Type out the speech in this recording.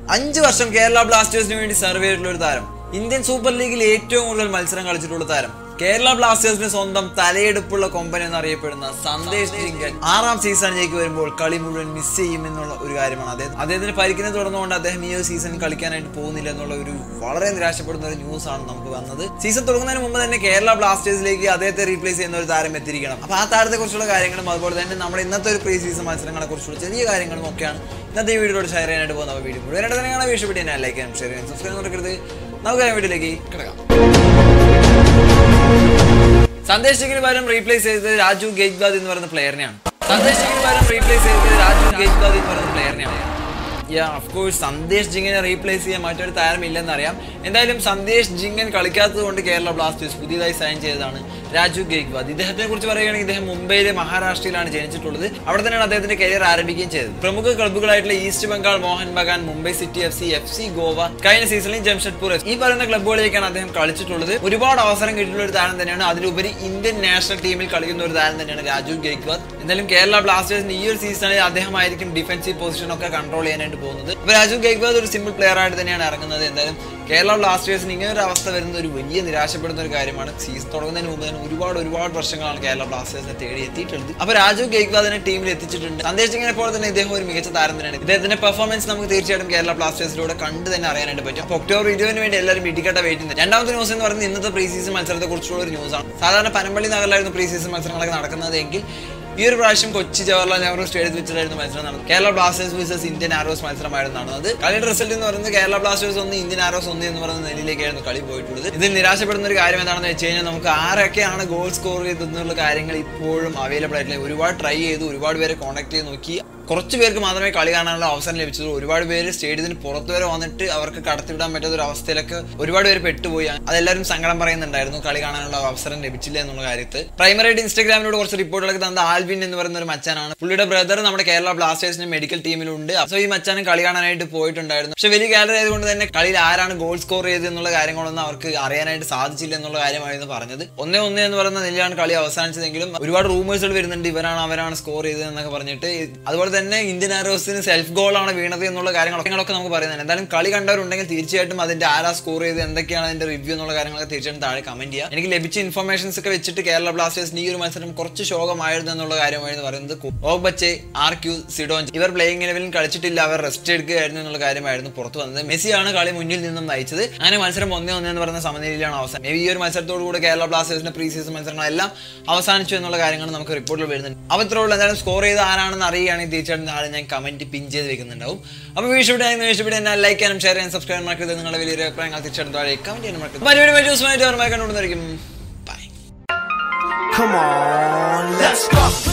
അഞ്ച് വർഷം കേരള ബ്ലാസ്റ്റേഴ്സിന് വേണ്ടി സർവ് ചെയ്തിട്ടുള്ള ഒരു താരം ഇന്ത്യൻ സൂപ്പർ ലീഗിൽ ഏറ്റവും കൂടുതൽ മത്സരം കളിച്ചിട്ടുള്ള താരം കേരള ബ്ലാസ്റ്റേഴ്സിന് സ്വന്തം തലയെടുപ്പുള്ള കൊമ്പൻ എന്നറിയപ്പെടുന്ന സന്ദേശ് ജിങ്കൻ ആറാം സീസണിലേക്ക് വരുമ്പോൾ കളി മുഴുവൻ മിസ് ചെയ്യും എന്നുള്ള ഒരു കാര്യമാണ് അദ്ദേഹം അദ്ദേഹത്തിന് പരിക്കിനെ തുടർന്നുകൊണ്ട് അദ്ദേഹം ഈ ഒരു സീസൺ കളിക്കാനായിട്ട് പോകുന്നില്ല എന്നുള്ള ഒരു വളരെ നിരാശപ്പെടുന്ന ഒരു ന്യൂസ് ആണ് നമുക്ക് വന്നത് സീസൺ തുടങ്ങുന്നതിന് മുമ്പ് തന്നെ കേരള ബ്ലാസ്റ്റേഴ്സിലേക്ക് അദ്ദേഹത്തെ റീപ്ലേസ് ചെയ്യുന്ന ഒരു താരം എത്തിയിരിക്കണം അപ്പോൾ ആ താരത്തെ കുറിച്ചുള്ള കാര്യങ്ങളും അതുപോലെ തന്നെ നമ്മുടെ ഇന്നത്തെ ഒരു പ്രീ സീസൺ മത്സരങ്ങളെ കുറിച്ചുള്ള ചെറിയ കാര്യങ്ങളും ഒക്കെയാണ് ഇന്നത്തെ ഈ വീഡിയോയോട് ഷെയർ ചെയ്യാനായിട്ട് പോകുന്ന വീഡിയോ മുഴുവനായിട്ട് തന്നെയാണ് വീഡിയോ വീഡിയോ ഞാൻ ലൈക്ക് ചെയ്യാനും ഷെയർ ചെയ്യാനും സബ്സ്ക്രൈബ് നടക്കരുത് നമുക്ക് ആ വീഡിയോയിലേക്ക് കിടക്കാം സന്ദേശ് സിംഗിന് പകരം റീപ്ലേസ് ചെയ്തത് രാജു ഗേജ്വാദ് എന്ന് പറയുന്ന പ്ലെയറിനെയാണ് സന്ദേശ് സിംഗിന് പകരം റീപ്ലേസ് ചെയ്തത് രാജു ഗേജ്വാദ് എന്ന് പറയുന്ന പ്ലെയറിനെയാണ് യാ ഓഫ് കോഴ്സ് സന്ദേശ് ജിങ്ങിനെ റീപ്ലേസ് ചെയ്യാൻ മറ്റൊരു താരമില്ലെന്ന് അറിയാം എന്തായാലും സന്ദേശ് ജിങ്ങൻ കളിക്കാത്തത് കൊണ്ട് കേരള ബ്ലാസ്റ്റേഴ്സ് പുതിയതായി സൈൻ ചെയ്തതാണ് രാജു ഗേക്വാദ് ഇദ്ദേഹത്തെ കുറിച്ച് പറയുകയാണെങ്കിൽ ഇദ്ദേഹം മുംബൈയിലെ മഹാരാഷ്ട്രയിലാണ് ജനിച്ചിട്ടുള്ളത് അവിടെ തന്നെയാണ് അദ്ദേഹത്തിന്റെ കരിയർ ആരംഭിക്കുകയും ചെയ്തത് പ്രമുഖ ക്ലബ്ബുകളായിട്ടുള്ള east Bengal Mohun Bagan Mumbai city F C F C Goa കഴിഞ്ഞ സീസണിൽ ജംഷഡ്പൂർ എഫ് ഈ പറയുന്ന ക്ലബ്ബുകളിലേക്കാണ് അദ്ദേഹം കളിച്ചിട്ടുള്ളത് ഒരുപാട് അവസരം കിട്ടിയിട്ടുള്ള ഒരു താരം തന്നെയാണ് അതിലുപരി ഇന്ത്യൻ നാഷണൽ ടീമിൽ കളിക്കുന്ന ഒരു താരം തന്നെയാണ് രാജു ഗേക്വാദ് എന്തായാലും കേരള ബ്ലാസ്റ്റേഴ്സിന് ഈ ഒരു സീസണിൽ അദ്ദേഹമായിരിക്കും ഡിഫൻസീവ് പൊസിഷൻ ഒക്കെ കൺട്രോൾ ചെയ്യാനായിട്ട് പോകുന്നത് അപ്പോൾ രാജു ഗേക്വാദ് ഒരു സിമ്പിൾ പ്ലെയർ ആയിട്ട് തന്നെയാണ് ഇറങ്ങുന്നത് എന്തായാലും കേരള ബ്ലാസ്റ്റേഴ്സിന് ഇങ്ങനെ ഒരു അവസ്ഥ വരുന്നത് ഒരു വലിയ നിരാശപ്പെടുന്ന ഒരു കാര്യമാണ് സീസൺ തുടങ്ങുന്നതിന് മുമ്പ് തന്നെ ഒരുപാട് ഒരുപാട് വർഷങ്ങളാണ് കേരള ബ്ലാസ്റ്റേഴ്സിനെ തേടി എത്തിയിട്ടുള്ളത് അപ്പോൾ രാജു ഗേക്വാദിനെ ടീമിൽ എത്തിച്ചിട്ടുണ്ട് സന്ദേശ് ഇങ്ങനെ പോലെ തന്നെ ഇദ്ദേഹം ഒരു മികച്ച താരം തന്നെയാണ് ഇദ്ദേഹത്തിന്റെ പെർഫോമൻസ് നമുക്ക് തീർച്ചയായിട്ടും കേരള ബ്ലാസ്റ്റേഴ്സിലൂടെ കണ്ട് തന്നെ അറിയാനായിട്ട് പറ്റും അപ്പോൾ ഒക്ടോബർ ഇരുപതിന് വേണ്ടി എല്ലാവരും ഇടിക്കട്ട വെയിറ്റ് ചെയ്യുന്നത് രണ്ടാമത്തെ ന്യൂസ് എന്ന് പറയുന്നത് ഇന്നത്തെ പ്രീ സീസൺ മത്സരത്തെ കുറിച്ചുള്ള ഒരു ന്യൂസാണ് സാധാരണ പനമ്പള്ളി നഗറിലായിരുന്നു പ്രീ സീസൺ മത്സരങ്ങളൊക്കെ നടക്കുന്നതെങ്കിൽ ഈ ഒരു പ്രാവശ്യം കൊച്ചി ജവഹർലാൽ നെഹ്റു സ്റ്റേഡിയത്തിൽ വെച്ചിട്ടായിരുന്നു മത്സരം നടന്നത് Kerala Blasters versus Indian Arrows മത്സരമായിരുന്നു നടന്നത് കളിയുടെ റിസൾട്ട് എന്ന് പറയുന്നത് കേരള ബ്ലാസ്റ്റേഴ്സ് ഒന്ന് ഇന്ത്യൻ ആരോസ് ഒന്ന് എന്ന് പറയുന്ന നിലയിലേക്കായിരുന്നു കളി പോയിട്ടുള്ളത് ഇതിൽ നിരാശപ്പെടുന്ന ഒരു കാര്യം എന്താണെന്ന് വെച്ച് കഴിഞ്ഞാൽ നമുക്ക് ആരൊക്കെയാണ് ഗോൾ സ്കോർ ചെയ്തതെന്നുള്ള കാര്യങ്ങൾ ഇപ്പോഴും അവൈലബിൾ ആയിട്ടില്ല ഒരുപാട് ട്രൈ ചെയ്തു ഒരുപാട് പേരെ കോൺടാക്ട് ചെയ്ത് നോക്കി കുറച്ച് പേർക്ക് മാത്രമേ കളി കാണാനുള്ള അവസരം ലഭിച്ചത് ഒരുപാട് പേര് സ്റ്റേഡിയത്തിന് പുറത്ത് വരെ വന്നിട്ട് അവർക്ക് കടത്തിവിടാൻ പറ്റാത്ത ഒരു അവസ്ഥയിലൊക്കെ ഒരുപാട് പേര് പെട്ടുപോയി അതെല്ലാവരും സങ്കടം പറയുന്നുണ്ടായിരുന്നു കളി കാണാനുള്ള അവസരം ലഭിച്ചില്ല എന്നുള്ള കാര്യത്തിൽ പ്രൈമറി ആയിട്ട് ഇൻസ്റ്റാഗ്രാമിലൂടെ കുറച്ച് റിപ്പോർട്ടുകളൊക്കെ തന്നത് ആൽവിൻ എന്ന് പറയുന്ന ഒരു മച്ചാനാണ് പുള്ളിയുടെ ബ്രദർ നമ്മുടെ കേരള ബ്ലാസ്റ്റേഴ്സിന്റെ മെഡിക്കൽ ടീമിലുണ്ട് സോ ഈ മച്ചാനും കളി കാണാനായിട്ട് പോയിട്ടുണ്ടായിരുന്നു പക്ഷെ വലിയ ഗാലറി ആയതുകൊണ്ട് തന്നെ കളിയിൽ ആരാണ് ഗോൾ സ്കോർ ചെയ്തത് എന്നുള്ള കാര്യങ്ങളൊന്നും അവർക്ക് അറിയാനായിട്ട് സാധിച്ചില്ല എന്നുള്ള കാര്യമായിരുന്നു പറഞ്ഞത് ഒന്നേ ഒന്നേ എന്ന് പറയുന്ന നിലയിലാണ് കളി അവസാനിച്ചതെങ്കിലും ഒരുപാട് റൂമേഴ്സുകൾ വരുന്നുണ്ട് ഇവരാണ് അവരാണ് സ്കോർ ചെയ്തത് എന്നൊക്കെ പറഞ്ഞിട്ട് അതുപോലെ തന്നെ ഇന്ത്യൻ ആരോസിന് സെൽഫ് ഗോളാണ് വീണത് എന്നുള്ള കാര്യങ്ങളൊക്കെ കാര്യങ്ങളൊക്കെ നമുക്ക് പറയുന്നുണ്ട് എന്തായാലും കളി കണ്ടവരുണ്ടെങ്കിൽ തീർച്ചയായിട്ടും അതിന്റെ ആരാ സ്കോർ ചെയ്ത് എന്തൊക്കെയാണ് അതിന്റെ റിവ്യൂ എന്നുള്ള കാര്യങ്ങളൊക്കെ തീർച്ചയായിട്ടും താഴെ കമന്റ് ചെയ്യുക എനിക്ക് ലഭിച്ച ഇൻഫർമേഷൻസ് ഒക്കെ വെച്ചിട്ട് കേരള ബ്ലാസ്റ്റേഴ്സിന് ഈ ഒരു മത്സരം കുറച്ച് ശോകമായിരുന്നു എന്നുള്ള കാര്യമായിരുന്നു പറയുന്നത് ഓബച്ചെ ആർ ക്യു സിഡോൻ ഇവർ പ്ലേയിങ് ലെവലിൽ കളിച്ചിട്ടില്ല അവർ റെസ്റ്റ് എടുക്കുകയായിരുന്നു എന്നുള്ള കാര്യമായിരുന്നു പുറത്തു വന്നത് മെസ്സിയാണ് കളി മുന്നിൽ നിന്നും നയിച്ചത് അങ്ങനെ മത്സരം ഒന്നേ ഒന്നേ എന്ന് പറയുന്ന സമനിലയിലാണ് അവസാനം മേബി ഈ ഒരു മത്സരത്തോടു കൂടെ കേരള ബ്ലാസ്റ്റേഴ്സിന്റെ പ്രീ സീസൺ മത്സരങ്ങളെല്ലാം അവസാനിച്ചു എന്നുള്ള കാര്യങ്ങൾ നമുക്ക് റിപ്പോർട്ടിൽ വരുന്നുണ്ട് അപ്പോൾ ഇത്രയുള്ള എന്തായാലും സ്കോർ ചെയ്ത് ആരാണെന്ന് അറിയുകയാണെങ്കിൽ തീർച്ചയായിട്ടും നാളെ ഞാൻ കമന്റ് പിൻ ചെയ്ത് വെക്കുന്നുണ്ടാവും അപ്പോൾ വീഡിയോ ഇഷ്ടപ്പെട്ടായിരുന്നു ഇഷ്ടപ്പെട്ട് എന്നെ ലൈക്ക് ചെയ്യാനും ഷെയർ ചെയ്യാനും സബ്സ്ക്രൈബ് മറക്കരുത് നിങ്ങളുടെ വലിയൊരു അഭിപ്രായങ്ങൾ തീർച്ചയായിട്ടും താഴെ കമന്റ് ചെയ്യാനും മറക്കരുത് മറ്റൊരു മറ്റു ദിവസമായിട്ട് ഓർമ്മ കണ്ടുകൊണ്ടിരിക്കും bye Come on, let's go.